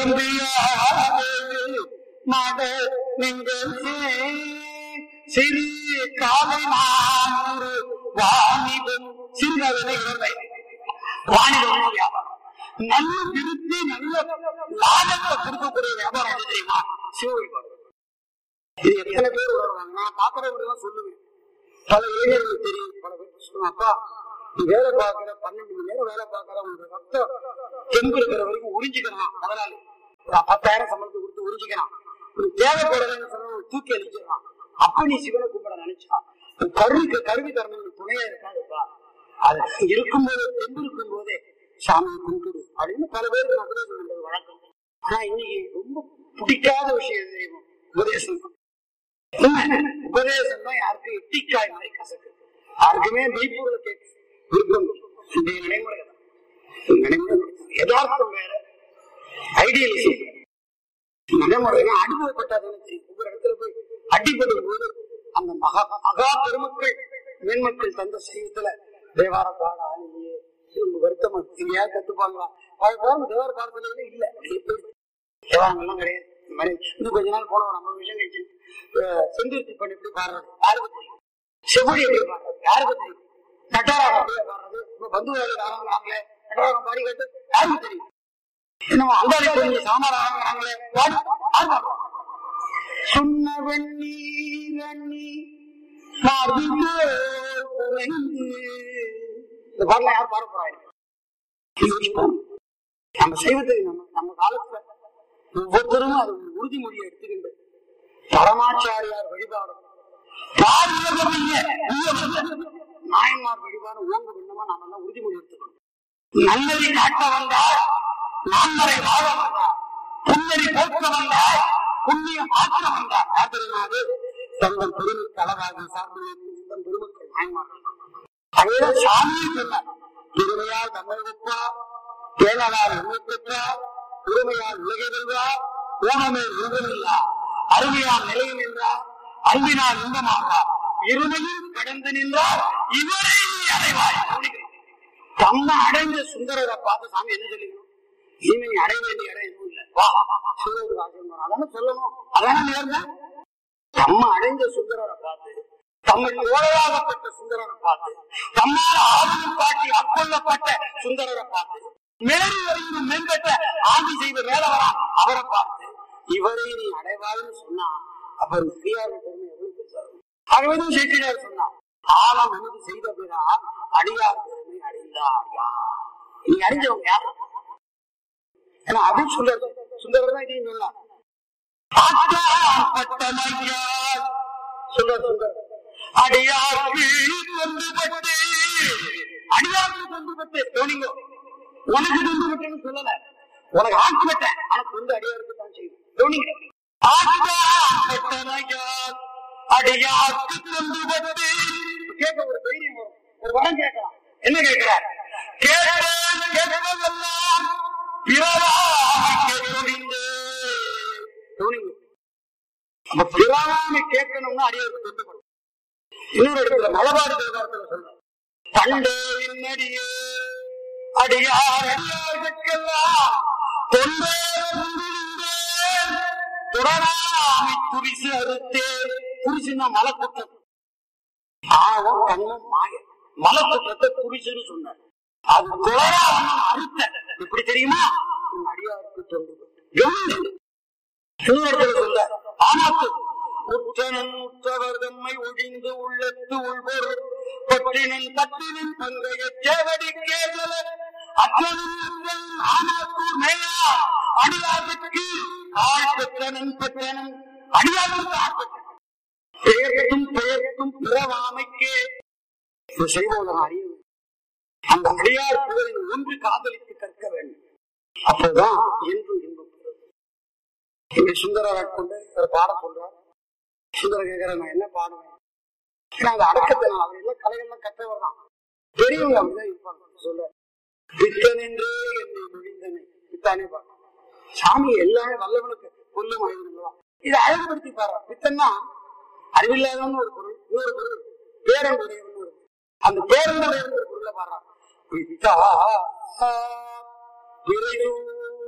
குழந்தையாக மட நீங்கள் சிறு காலை நானூறு வாணிபம் சிறுகதை இளமை வாணிபம் வியாபாரம் நல்ல திருத்தி நல்ல லாபத்தை கொடுக்கக்கூடிய வியாபாரம் எது தெரியுமா சிவ வழிபாடு இது எத்தனை பேர் உணர்வாங்க நான் பாக்குறவங்க சொல்லுவேன் பல இளைஞர்களுக்கு தெரியும் பல பேர் சொல்லுவாங்க அப்பா நீ வேலை பார்க்கிற பன்னெண்டு மணி நேரம் வேலை பார்க்கிற உங்க ரத்தம் தெம்பு இருக்கிற வரைக்கும் உறிஞ்சிக்கலாம் முதலாளி ஒரு பத்தாயிரம் சம்பளத்தை கொடுத்து உறிஞ்சிக்கலாம் ஒரு தேவைப்படலைன்னு சொன்னா ஒரு தூக்கி அடிச்சிடலாம் அப்ப நீ சிவனை கும்பிட நினைச்சா உன் கருவிக்கு கருவி தரணும் துணையா இருக்காதுப்பா அது இருக்கும்போது தெம்பு இருக்கும் போதே சாமியை கும்பிடு அப்படின்னு பல பேருக்கு நான் உபதேசம் பண்றது வழக்கம் ஆனா இன்னைக்கு ரொம்ப பிடிக்காத விஷயம் எது தெரியுமா உபதேசம் தான். உண்மை. உபதேசம் தான் யாருக்கும் இட்டிக்காய் மாதிரி கசக்கு யாருக்குமே மெய்ப்பொருளை கேட்க விருப்பம் இந்த நடைமுறை தான். இந்த நடைமுறை யதார்த்தம் வேற ஐடியலிசம் நடைமுறை அனுபவப்பட்டாதுன்னு தெரியும் ஒவ்வொரு இடத்துல போய் அடிபடும் போது அந்த மகா மகா பெருமக்கள் மேன்மக்கள் தந்த சைவத்துல தேவார பாட ஆளுநே ரொம்ப வருத்தமா இருக்கு. இங்க யார் கத்துப்பாங்களா பழக்கம் தேவார பாடத்துல இல்ல வெளியே போயிடுச்சு. தேவாரங்கள்லாம் கிடையாது இந்த மாதிரி இன்னும் கொஞ்ச நாள் போன நம்ம விஷயம் கழிச்சு அஹ், செந்துருத்தி பண்ணி எப்படி பாடுறது யாருக்கு தெரியும் செவ்வொழி எப்படி பாடுறது யாருக்கு தெரியும் கட்டாராகம் அப்படியே பாடுறது இப்ப பந்து வேலை ஆரம்பிக்கிறாங்களே கட்டாராகம் பாடி கேட்டு யாருக்கு தெரியும் இன்னும் அங்காளி கொஞ்சம் சாமான் ஆரம்பிக்கிறாங்களே யாரு யார் பாடுறோம் சொன்ன வெண்ணீர் அண்ணி மார்பிலே குறைந்து. இந்த பாடல யார் பாட போறாங்க நம்ம சைவத்தை நம்ம நம்ம காலத்துல ஒவ்வொருத்தரும் அது ஒரு உறுதிமொழியை எடுத்துக்கிண்டு பரமாச்சாரியார் வழிபாடும் நாயன்மார் வழிபாடு ஓங்க விண்ணமா நாம எல்லாம் உறுதிமொழி எடுத்துக்கணும் நல்லதை காட்ட வந்தால் நான்மறை வாழ வந்தார் புன்னறி போக்க வந்தார் புண்ணியம் ஆற்ற வந்தார் யார் தெரியுமா அது தங்கள் பெருமை களவாகி சார்ந்து இந்த பெருமக்கள் நாயன்மார்கள் அதேதான் சாமியும் சொன்னார் பெருமையால் தம்மை வைப்பார் பேணலால் உண்மை பெற்றார் பெருமையால் உலகை வெல்வார் ஊனமே உருவமில்லா அருமையால் நிலையில் நின்றார் அன்பினால் இன்பமாகிறார் இருமையும் கடந்து நின்றார் இவரை நீ அடைவாய் அப்படிங்கிறது. தம்மை அடைந்த சுந்தரரை பார்த்து சாமி என்ன சொல்லிக்கணும் இனிமே நீ அடைய வேண்டிய இடம் எதுவும் இல்லை வா சிவனுக்கு ஆசிரியர் அதான சொல்லணும் அதான நேர்மை தம்ம அடைந்த சுந்தரரை பார்த்து தம்மை ஓலையாகப்பட்ட சுந்தரரை பார்த்து தம்மால் ஆளுநர் காட்டி அக்கொள்ளப்பட்ட சுந்தரரை பார்த்து மேலும் வரையும் மேம்பட்ட ஆண்டி செய்த வேலவரா அவரை பார்த்து இவரை நீ அடைவாய்னு சொன்னா அப்ப பெரியார் பெருமை எவ்வளவு பெருசா இருக்கும் ஆகவேதான் சேக்கிழார் சொன்னார் ஆழம் அணுகு செய்த பிறால் அடியார் பெருமை அடைந்தார் யார் நீ அறிஞ்சவங்க யார் ஏன்னா அப்படின்னு சொல்றாரு சுந்தரர் தான் இதையும் சொன்னார் ஆத்தாப்பட்டமையார் சொல்றார் சுந்தரர் அடியார்க்கு தொண்டுபட்டு அடியார்க்கு தொண்டுபட்டு கவனிங்கோ உனக்கு தொண்டுபட்டுன்னு சொல்லல உனக்கு ஆட்சிப்பட்டேன் ஆனா தொண்டு அடியாருக்கு தான் செய்யும் கவனிங்க ஆத்தாப்பட்டமையார் அடியார்க்கு தொண்டுபட்டு கேட்க ஒரு தைரியம் வரும் ஒரு வரம் கேட்கலாம் என்ன கேட்கிறார் கேட்டேன் கேட்பதெல்லாம் பிறவாமை கேட்கவில்லை கவனிங்க அப்ப பிறவாமை கேட்கணும்னா அடியாருக்கு தொண்டுபடும் இன்னொரு இடத்துல மலபாடு தேவாரத்துல சொல்ற பண்டே இன்னடியே அடியார் அடியார்கெல்லாம் தொண்டே புந்திருந்தேன் தொடராமை குடிசு அறுத்தேன் குடிசுன்னா மலக்குற்றம் ஆவம் கண்ணும் மாய மலக்குற்றத்தை குடிசுன்னு சொன்னார் அது தொடராம அறுத்த எப்படி தெரியுமா உன் அடியாருக்கு தொண்டு கவனிங்க. இன்னொரு இடத்துல சொல்ற ஆமாத்து உற்றனன் உற்றவர் தம்மை ஒழிந்து உள்ளத்து உள்பொருள் பற்றினன் பற்றினன் பங்கைய சேவடி கேதல அற்றனும் ஆமாத்தூர் மேயா அடியாருக்கு ஆள் பெற்றனன் பெற்றனன் அடியாருக்கு ஆள் பெற்றனன் பெயர்க்கும் பெயர்க்கும் பிறவாமைக்கே இது செய்வோம் அறிய வேண்டும். அந்த அடியார் புகழை ஒன்று காதலித்து கற்க வேண்டும் அப்போதான் என்று இன்பம் பெறும். இங்க சுந்தரர் கொண்டு ஒரு பாடம் சொல்றார் சுந்தரர் கேட்கிற நான் என்ன பாடுவேன் ஏன்னா அந்த அடக்கத்தை நான் அவர் எல்லாம் கலைகள்லாம் கற்றவர் தான் பெரியவங்க அப்படிதான் இருப்பாங்க சொல்ல பித்தன் என்றே என்னை நுழைந்தனை பித்தானே பாடு சாமி எல்லாமே வல்லவனுக்கு கொல்லும் ஆயுதம் இதை அழகுபடுத்தி பாரு பித்தன்னா அறிவில்லாதவன் ஒரு பொருள் இன்னொரு பொருள் பேரன்புடையவன் ஒரு பொருள். அந்த பேரன்புடையவன் ஒரு பொருளை பாடுறான் பித்தா விரையூர்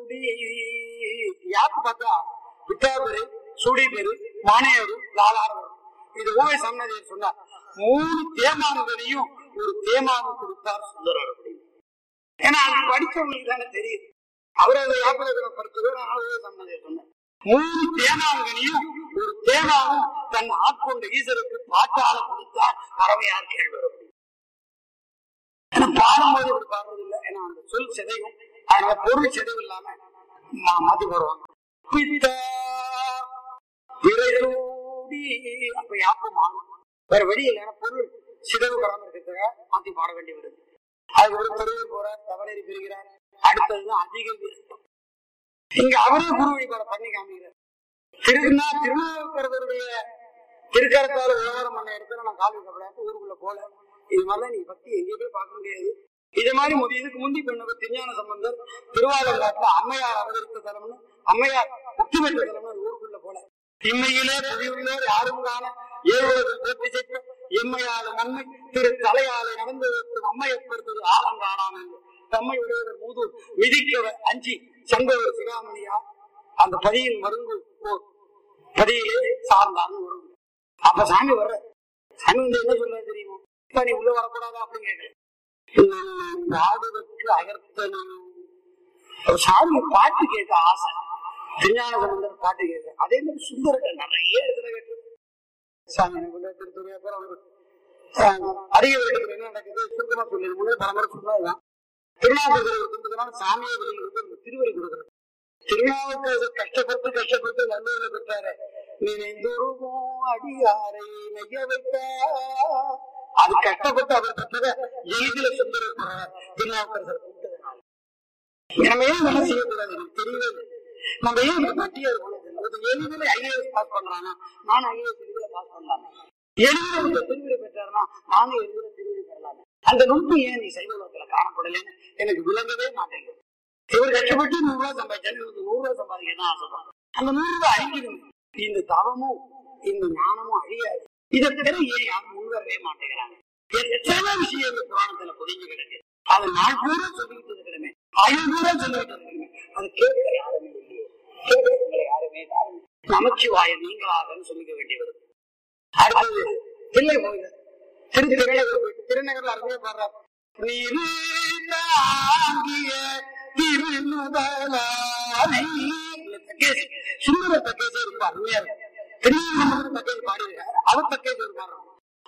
விரையோடி யாருக்கு பார்த்தா விட்டாபெரு சூடிபெரு மானையரு லாலாரவர் இது ஓவை சன்னதியர் சொன்னார் மூணு தேமான்களையும் ஒரு தேமாவும் கொடுத்தார் சுந்தரர் அப்படின்னு ஏன்னா அது படிச்சவங்களுக்கு தானே தெரியுது அவர் அதை யாத்திரை படிச்சதோ ஓவை சன்னதியர் சொன்னார் மூணு தேமாங்கனியும் ஒரு தேமாவும் தன் ஆட்கொண்ட ஈசருக்கு பாட்டால கொடுத்தார் பறவையார் கேள்வர் அப்படின்னு ஏன்னா பாடும்போது இப்படி பாடுறது இல்லை ஏன்னா அந்த சொல் சிதையும் அதனால பொருள் சிதைவு இல்லாம மா- மாத்தி போடுவாங்க பித்தா விரைலோடி அப்ப யாப்பு மாறும் வேற வழி இல்லை ஏன்னா பொருள் சிதைவு படாம இருக்கிறதுக்காக மாத்தி பாட வேண்டி வருது அதுக்கு ஒரு தெருவில் போறார் தவறேறி பெறுகிறார் அடுத்ததுதான் அதிக விருத்தம் இங்க அவரே குரு வழிபாடு பண்ணி காமிக்கிறார் திருநா திருநாவுக்கரசருடைய திருக்கரத்தால விவகாரம் பண்ண இடத்துல நான் கால் வைக்கப்படாது ஊருக்குள்ள போல இது மாதிரிலாம் நீ பக்தி எங்கேயுமே பார்க்க முடியாது இது மாதிரி முதி இதுக்கு முந்தி பெண்ணு திருஞான சம்பந்தர் திருவாலங்காட்டுல அம்மையார் அவதரித்த தலம்னு அம்மையார் முக்தி பெற்ற தலம்னு ஊருக்குள்ள போல இம்மையிலே புதியுள்ளோர் யாரும் காண ஏழுவது போட்டி செய்த எம்மையாளு நன்மை திரு தலையாளை நடந்து அம்மையப்பர் திரு ஆலங்காடான் என்று தம்மை உடையவர் மூதூர் மிதிக்கவர் அஞ்சி சென்றவர் சிகாமணியா அந்த பதியின் மருந்து போர் பதியிலே சார்ந்தான்னு வரும் அப்ப சாமி வர்ற சாமி வந்து என்ன சொல்ல தெரியுமோ இப்ப நீ உள்ள வரக்கூடாதா அப்படின்னு கேட்கல பாடுவதற்கு அகர்த்தனும் ஒரு சாமி பாட்டு கேட்க ஆசை திருஞான சம்பந்தர் பாட்டு கேட்க அதே மாதிரி சுந்தரட்ட நிறைய இடத்துல கேட்டு சாமி எனக்கு உள்ள திருத்துறை அப்புறம் அவரு அதிக இடத்துல என்ன நடக்குது சுருக்கமா சொல்லி முன்னே பரம்பரை சொன்னதுதான் திருநாவுக்கரசர் கொடுத்ததுனால சாமியை வெளியிட்டு ஒரு திருவடி கொடுக்குறது திருநாவுக்கரசர் கஷ்டப்பட்டு கஷ்டப்பட்டு நல்லூர்ல பெற்றாரு நினைந்துருமோ அடியாரை நெய்ய வைத்தா அது கஷ்டப்பட்டு அவர் பெற்றத எளிதில சுந்தரம் திருநாவுக்கரசர் கொடுத்ததுனால நம்ம ஏன் வேலை செய்யக்கூடாது எனக்கு தெரியவே இல்லை. நம்ம ஏன் இந்த பட்டியல் இருக்கணும் ஒரு எளிதில் ஐஏஎஸ் பாஸ் பண்றானா நானும் ஐஏஎஸ் எளிதில் பாஸ் பண்ணலாமே எளிதில் இந்த திருவிழை பெற்றாருன்னா நானும் எளிதில் திருவிழை பெறலாமே அந்த நுட்பு ஏன் நீ சைவலோகத்துல காணப்படலைன்னு எனக்கு விளங்கவே மாட்டேங்குது இவர் கஷ்டப்பட்டு நூறு ரூபாய் சம்பாதிச்சாரு இவருக்கு நூறு ரூபாய் சம்பாதிக்க தான் ஆசைப்படுறோம் அந்த நூறு ரூபாய் அழிக்கணும் இந்த தவமும் இந்த ஞானமும் அழியாது இதை தவிர ஏன் யாரும் முன்வரவே மாட்டேங்கிறாங்க எத்தனை விஷயம் இந்த புராணத்துல புரிஞ்சு கிடக்கு அது நாள் பூரா சொல்லிட்டு இருக்கிறமே ஆயுள் பூரா சொல்லிட்டு இருக்கிறமே அது கேட்க யாருமே இல்லையே கேட்க உங்களை யாருமே யாருமே நமச்சிவாய நீங்களாகன்னு சொல்லிக்க வேண்டி வருது அடுத்தது தில்லை கோயில் திரு திருநகர் போயிட்டு திருநகர்ல அருமையா பாடுறார் நீரு தாங்கிய திருநுதலானை தக்கேசி சுந்தர தக்கேசி ரொம்ப அருமையா இருக்கும் திருநெல்வேலி தக்கேசி பாடியிருக்காரு அவர் தக்கேசி ஒரு பாடுறாங்க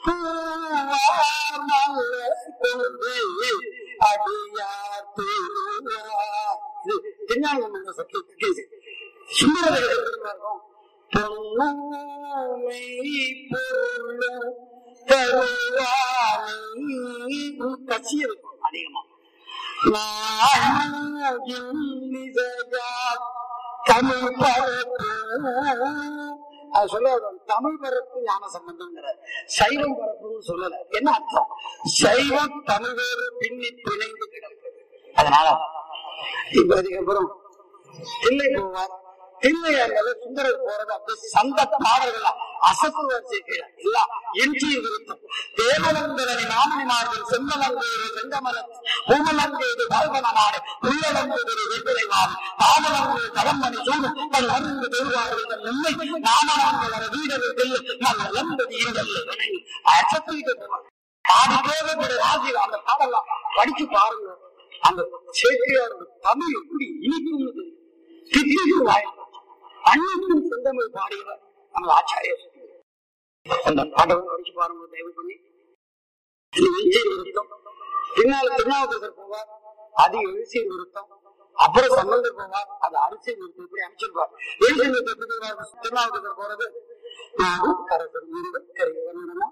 கட்சி இருக்கும் அதிகமா தமிழ் பரப்பு அது சொல்ல தமிழ் பரப்பு ஞான சம்பந்தம்ங்கிறார் சைவம் பரப்புன்னு சொல்லல என்ன அர்த்தம் சைவம் தமிழ் வேறு பின்னி பிணைந்து கிடப்பது அதனால இப்ப அதுக்கப்புறம் தில்லை போவார் தில்லை அல்லது சுந்தரர் போறது அப்படி சந்த பாடல்கள் அசத்து வரிசை கீழே எல்லாம் இன்றி விருத்தம் தேவலந்தரனை நாமனிமார்கள் செம்மலங்கேறு செங்கமலம் பூமலங்கேது பல்வனமாடு புல்லலங்கேது வெற்றிலைவாள் பாமலங்கு கடம்பனி சூடு தன் அருந்து தெருவார்கள் நன்மை நாமலங்கள் வீடர்கள் தெல்லு நல்ல லம்பதி இருந்தல்ல அசத்திட்டு போவார் பாடி தேவைப்பட ராசி அந்த பாடலாம் படிச்சு பாருங்க அந்த சேக்கியார் தமிழ் எப்படி இனிக்கும்னு தெரியும் திட்டிக்கு வாய்ப்பு அன்னைக்கும் செந்தமிழ் பாடியவர் நம்ம ஆச்சாரியர் அந்த பாடலை படிச்சு பாருங்க தயவு பண்ணி இது எழுச்சீர் விருத்தம் பின்னால திருநாவுக்கரசர் போவார் அது எழுச்சீர் விருத்தம் அப்புறம் சம்பந்தர் போவார் அது அரிசியர் விருத்தம் இப்படி அமைச்சிருப்பார் எழுச்சீர் விருத்தம் திருநாவுக்கரசர் போறது நாவுக்கரசர் முருகன் கரையவனா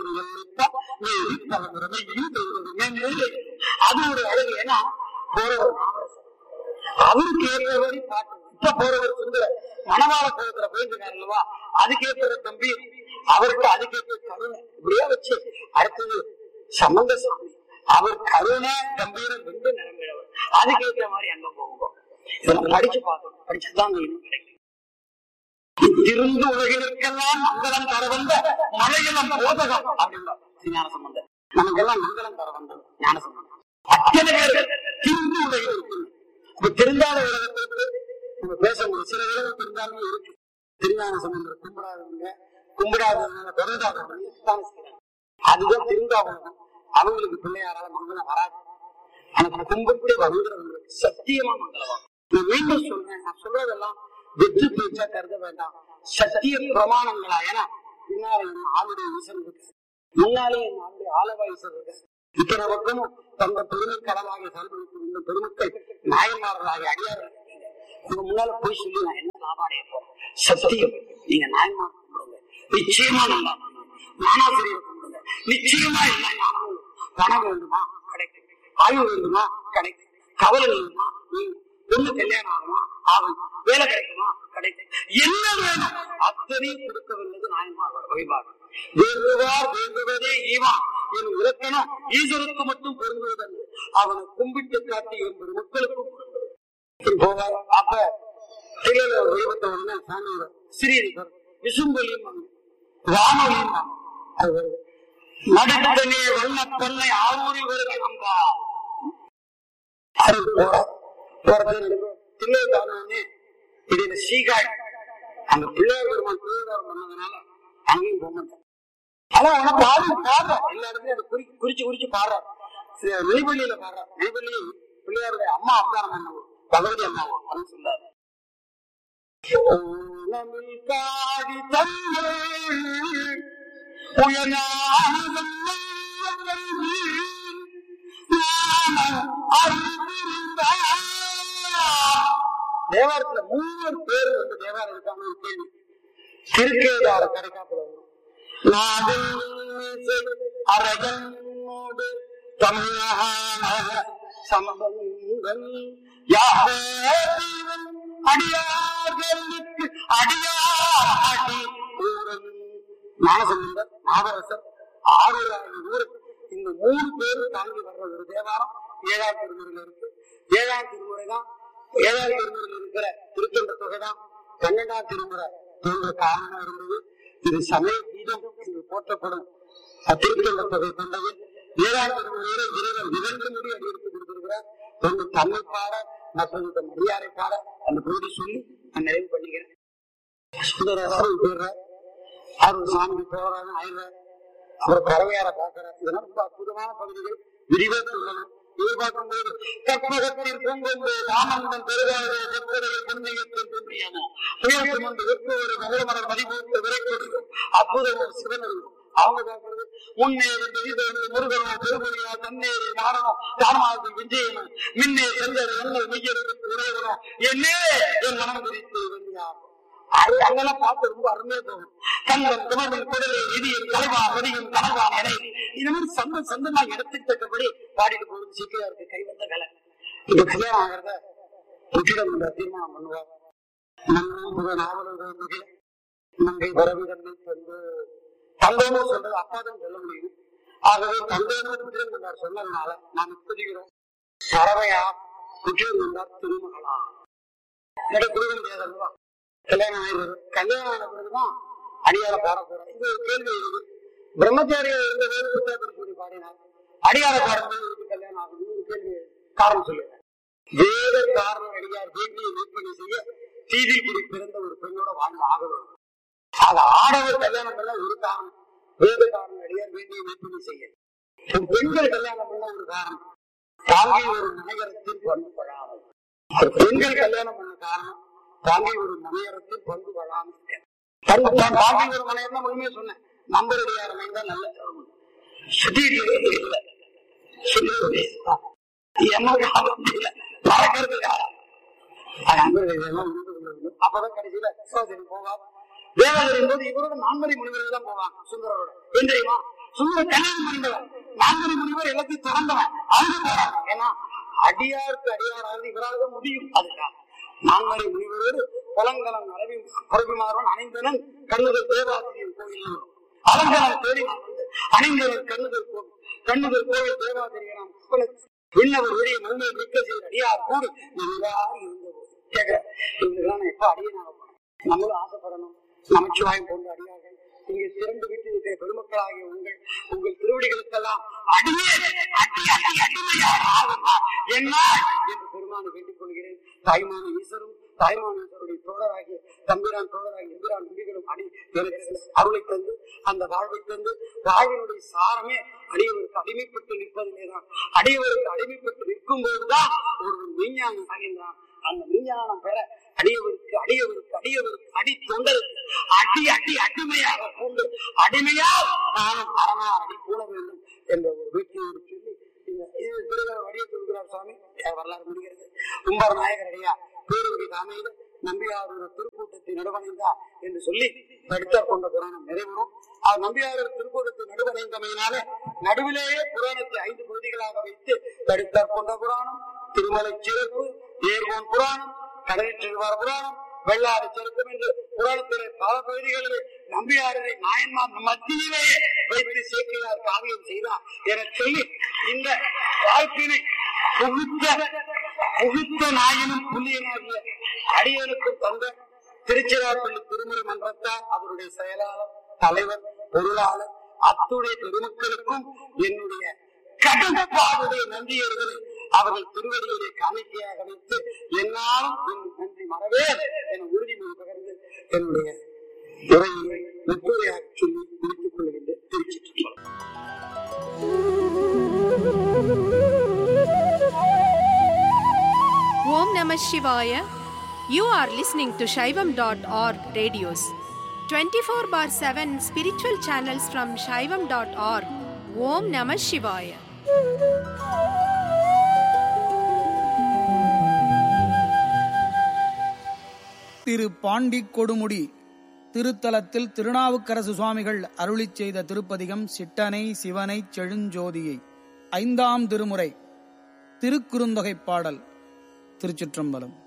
அது ஒரு அழகு ஏன்னா போறவர் நாவரசர் அவருக்கு ஏற்றபடி பாட்டு இப்ப போறவர் சுந்தர மணவாள கோலத்துல போயிருக்காரு அல்லவா அதுக்கேற்ற தம்பி அவருக்கு அதுக்கேற்ற கருணை இப்படியே வச்சு அடுத்தது சம்பந்த சாமி அவர் கருணை கம்பீரம் ரெண்டு நிரம்பிடவர் அதுக்கேற்ற மாதிரி அங்க போகும் இதெல்லாம் படிச்சு பார்க்கணும் படிச்சுதான் இன்னும் கிடைக்கும் இருந்து உலகிற்கெல்லாம் மங்களம் தர வந்த மலையிலம் போதகம் அப்படின்னா ஞான சம்பந்தம் நமக்கெல்லாம் மங்களம் தர வந்தது ஞான சம்பந்தம் அத்தனை பேர்கள் திருந்து உலகில் இருக்கு இப்ப திருந்தாத உலகத்திற்கு நம்ம பேச முடியும் சில உலகம் திருந்தாமே இருக்கு திருஞான சம்பந்தர் கும்பிடாதவங்க கும்பிடாதவங்க பொருந்தாதவங்க தான் செய்யறாங்க அதுதான் திருந்தா உலகம் அவங்களுக்கு பிள்ளையாரால மங்களம் வராது ஆனா கும்பிட்டு வந்துடுறவங்களுக்கு சத்தியமா மங்களம் நான் மீண்டும் சொல்றேன் நான் சொல்றதெல்லாம் வெற்றி பேச்சா கருத வேண்டாம் சத்திய பிரமாணங்களா ஏன்னா பின்னால என் ஆளுடைய ஈசன் இருக்கு முன்னாலே என் ஆளுடைய ஆலவா ஈசன் இருக்கு இத்தனை பக்கமும் தந்த பெருமை கடலாக செயல்படுத்தி இந்த பெருமக்கள் நாயன்மார்களாக அடியார்கள் உங்க முன்னால போய் சொல்லி நான் என்ன லாபம் அடைய போறேன் சத்தியம் நீங்க நாயன்மார் கும்பிடுங்க நிச்சயமா நல்லா ஞானாசிரியர் கும்பிடுங்க நிச்சயமா எல்லா ஞானமும் பணம் வேண்டுமா கிடைக்கும் ஆய்வு வேண்டுமா கிடைக்கும் கவலை வேண்டுமா நீங்க பொண்ணு கல்யாணம் ஆகுமா ஆகும் வேலை கிடைக்குமா கிடைக்கும் என்ன வேணும் அத்தனையும் கொடுக்க வேண்டியது நாயன்மார் வழிபாடு வேண்டுவார் வேண்டுவதே ஈவான் என் இலக்கணம் ஈஸ்வருக்கு மட்டும் பொருந்துவதல்ல அவனை கும்பிட்டு காட்டி என்பது மக்களுக்கும் பொருந்துவது போவார் அப்ப திரையில ஒரு தெய்வத்தை வந்து சாமியோட ஸ்ரீரிவர் விசும்பலியும் ராமலியும் அது வருது நடுத்தனே வண்ண பொன்னை ஆரூரி வருக நம்பா தில்லை காரணமே இடையில சீகாய் அந்த பிள்ளையார் பெருமான் திருவிழாரம் பண்ணதுனால அங்கேயும் போக மாட்டேன் ஆனா ஆனா பாடு பாடுற எல்லா இடத்துலயும் அதை குறி குறிச்சு குறிச்சு பாடுற நெய்பள்ளியில பாடுற நெய்பள்ளி பிள்ளையாருடைய அம்மா அவதாரம் பண்ணவும் பகவதி அம்மாவோ அப்படின்னு சொல்லாரு ஓணமில் காடி தங்கள் உயர்நாதம் தேவாரத்துல மூணு பேர் வந்து தேவாரம் இருக்காங்க ஒரு கேள்வி திருக்கேதார கடைக்காப்புல அரகனோடு தமிழக சமபந்தன் யாவன் அடியார்களுக்கு அடியாடி ஊரன் ஞானசம்பந்தர் நாகரசர் ஆறுராணி ஊர் இந்த மூணு பேரும் தாங்கி வர்ற ஒரு தேவாரம் ஏழாம் திருமுறையில் இருக்கு ஏழாம் திருமுறை தான் ஏழாம் திருமுறையில் இருக்கிற திருத்தொண்ட தொகை தான் பன்னெண்டாம் திருமுறை தோன்ற காரணம் இருந்தது இது சமய கீதம் என்று போற்றப்படும் திருத்தொண்ட தொகை கொண்டது ஏழாம் திருமுறையில இறைவன் இரண்டு முடி அடியெடுத்து கொடுத்திருக்கிறார் ஒன்று தன்னை பாட மற்றொன்று மரியாதை பாட அந்த பகுதி சொல்லி நான் நிறைவு பண்ணிக்கிறேன் சுந்தரர் போயிடுறார் அவர் சாமி போறாரு ஆயிடுறார் அவர் பறவையார பாக்குறார் இதெல்லாம் ரொம்ப அற்புதமான பகுதிகள் விரிவாக சொல்லணும் இது பார்க்கும்போது கற்பகத்தில் பொங்கும்போது ராமந்தன் பெருகாத செப்பரையில் புண்ணியத்தில் புண்ணியமோ புயல் சுமந்து வெப்போடு மகளமலர் மதிப்பூட்டு விரை கொடுக்கும் அற்புதம் ஒரு சிவன் இருக்கும் அவங்க பார்க்கறது முன்னேறி திரிதேறி முருகனோ பெருமொழியோ தன்னேறி நாரணோ தாரமாதி விஜயனோ மின்னே செஞ்சர் எண்ணல் மெய்யெடுத்து உரையவனோ என்னே என் மனம் குறித்து வெள்ளியார் அது அங்கெல்லாம் பார்த்து ரொம்ப அருமையா போகும் கண்கள் குமரன் குடலை இடியும் கலைவா மதியும் கனவான் என இந்த மாதிரி சந்தம் சந்தமா இடத்துக்கு தக்கபடி பாடிட்டு போகுது சீக்கிரம் இருக்கு கை வந்த கலை இப்ப கல்யாணம் ஆகிறத முற்றிடம் தீர்மானம் பண்ணுவார் நம்ம முக நாவலர்கள் மிக நங்கை பரவிதன்மை வந்து தந்தோன்னு சொல்றது அப்பாதான் சொல்ல முடியும் ஆகவே தந்தோன்னு குற்றம் கொண்டார் சொன்னதுனால நாம் இப்பதிக்கிறோம் பறவையா குற்றம் கொண்டார் திருமகளா என்னோட குருவன் முடியாது அல்லவா கல்யாணம் ஆயிடுறது கல்யாணம் ஆன பிறகுதான் அடியார பாட போறோம் இது ஒரு கேள்வி இருக்கு பிரம்மச்சாரியா இருந்த வேறு புத்தகத்தில் பாடினார் அடியார பாடும்போது இருக்கு கல்யாணம் ஆகணும் ஒரு கேள்வி காரணம் சொல்லுங்க வேத காரணம் அடியார் வேண்டிய விற்பனை செய்ய தீதிக்குடி பிறந்த ஒரு பெண்ணோட வாழ்ந்து ஆக வேண்டும் ஆக ஆடவர் கல்யாணம் பண்ண ஒரு காரணம் வேத காரணம் அடியார் வேண்டிய விற்பனை செய்ய ஒரு பெண்கள் கல்யாணம் பண்ண ஒரு காரணம் தாங்கி ஒரு நகரத்தில் பண்பு கொள்ளாமல் ஒரு பெண்கள் கல்யாணம் பண்ண காரணம் தாங்கி ஒரு மனையரத்தில் பங்கு கொள்ளாமல் இருக்க பங்கு தாங்கி ஒரு மனையர் தான் முழுமையா சொன்னேன் நம்பருடைய தான் நல்ல தரும் சுத்திட்டு இல்லை சொல்லுவது என்னோட ஆபத்து இல்லை பறக்கிறது அப்பதான் கடைசியில சோதனை போவார் தேவதரின் போது இவரோட நான்மறை முனிவர்கள் தான் போவாங்க சுந்தரோட ஏன் தெரியுமா சுந்தர கல்யாணம் பண்ணிந்தவர் நான்மறை முனிவர் எல்லாத்தையும் திறந்தவன் அவங்க போறாங்க ஏன்னா அடியாருக்கு அடியாராவது இவரால் தான் முடியும் அதுக்காக நான்மறை முனிவரோடு புலங்கலம் அரவி புறவிமாறன் அணிந்தனன் கண்ணுதல் தேவாசிரியர் கோயில் அலங்கலம் தேடி நான் வந்து அணிந்தனர் கண்ணுதல் கோவில் கண்ணுதல் கோவில் தேவாசிரியர் விண்ணவர் உரிய மண்மை மிக்க செய்த அடியார் கூடு எல்லாரும் இருந்தபோது கேட்கிறேன் இவங்கெல்லாம் எப்ப அடியனாக போறேன் நம்மளும் ஆசைப்படணும் நமச்சிவாயம் போன்ற அடியார்கள் இங்கே திரண்டு விட்டு இருக்கிற பெருமக்களாகிய உங்கள் உங்கள் திருவடிகளுக்கெல்லாம் அடியே அடி அடி அடிமையாக ஆகுமா என்ன என்று பெருமானை வேண்டிக் கொள்கிறேன் தாய்மான ஈஸ்வரும் தாய்மான ஈஸ்வருடைய தோழராகிய தம்பிரான் தோழராகிய எம்பிரான் நம்பிகளும் அடி எனக்கு சில அருளை தந்து அந்த வாழ்வை தந்து வாழ்வினுடைய சாரமே அடியவருக்கு அடிமைப்பட்டு நிற்பதிலேதான் அடியவருக்கு அடிமைப்பட்டு நிற்கும் போதுதான் ஒரு விஞ்ஞானம் ஆகின்றான் அந்த விஞ்ஞானம் பெற அடியவருக்கு அடியவருக்கு அடியவருக்கு அடி தொண்டருக்கு அடி அடி அடிமையாக கொண்டு அடிமையால் நானும் அரணார் அடி போட வேண்டும் என்ற ஒரு வீட்டியோடு சொல்லி இந்த இது திருவர் வடிவ சொல்கிறார் சுவாமி என் வரலாறு முடிகிறது கும்பர் நாயகர் அடையா பேருவடி அமைத நம்பியார் ஒரு திருக்கூட்டத்தை நடுவணைந்தார் என்று சொல்லி தடுத்தார் கொண்ட புராணம் நிறைவேறும் அவர் நம்பியார் திருக்கூட்டத்தை நடுவணைந்தமையினால நடுவிலேயே புராணத்தை ஐந்து பகுதிகளாக வைத்து தடுத்தார் கொண்ட புராணம் திருமலை சிறப்பு ஏர்கோன் புராணம் கடலில் புராணம் வெள்ளாறு செலுத்தும் என்று புராணத்திலே பல பகுதிகளிலே நம்பியாரரை நாயன்மார் மத்தியிலேயே வைத்து சேர்க்கிறார் காவியம் செய்தார் என சொல்லி இந்த வாழ்க்கையை புகுத்த புகுத்த நாயனும் புள்ளியனாகிய அடியனுக்கும் தந்த திருச்சிராப்பள்ளி திருமுறை மன்றத்தார் அவருடைய செயலாளர் தலைவர் பொருளாளர் அத்துடைய பெருமக்களுக்கும் என்னுடைய கடப்பாடுடைய நன்றியர்களை அவர்கள் திருவடிகளை காணிக்கையாக வைத்து என்னாலும் என் நன்றி மறவே என உறுதிமொழி பகிர்ந்து என்னுடைய உரையை முற்றுரையாக சொல்லி முடித்துக் கொள்கின்ற Trichy Om Namah Shivaya. You are listening to Shaivam.org radios. 24 bar 7 spiritual channels from Shaivam.org. Om Namah Shivaya. திரு பாண்டி கொடுமுடி திருத்தலத்தில் திருநாவுக்கரசு சுவாமிகள் அருளிச் செய்த திருப்பதிகம் சிட்டனை சிவனை செழுஞ்சோதியை ஐந்தாம் திருமுறை திருக்குறுந்தொகை பாடல் திருச்சிற்றம்பலம்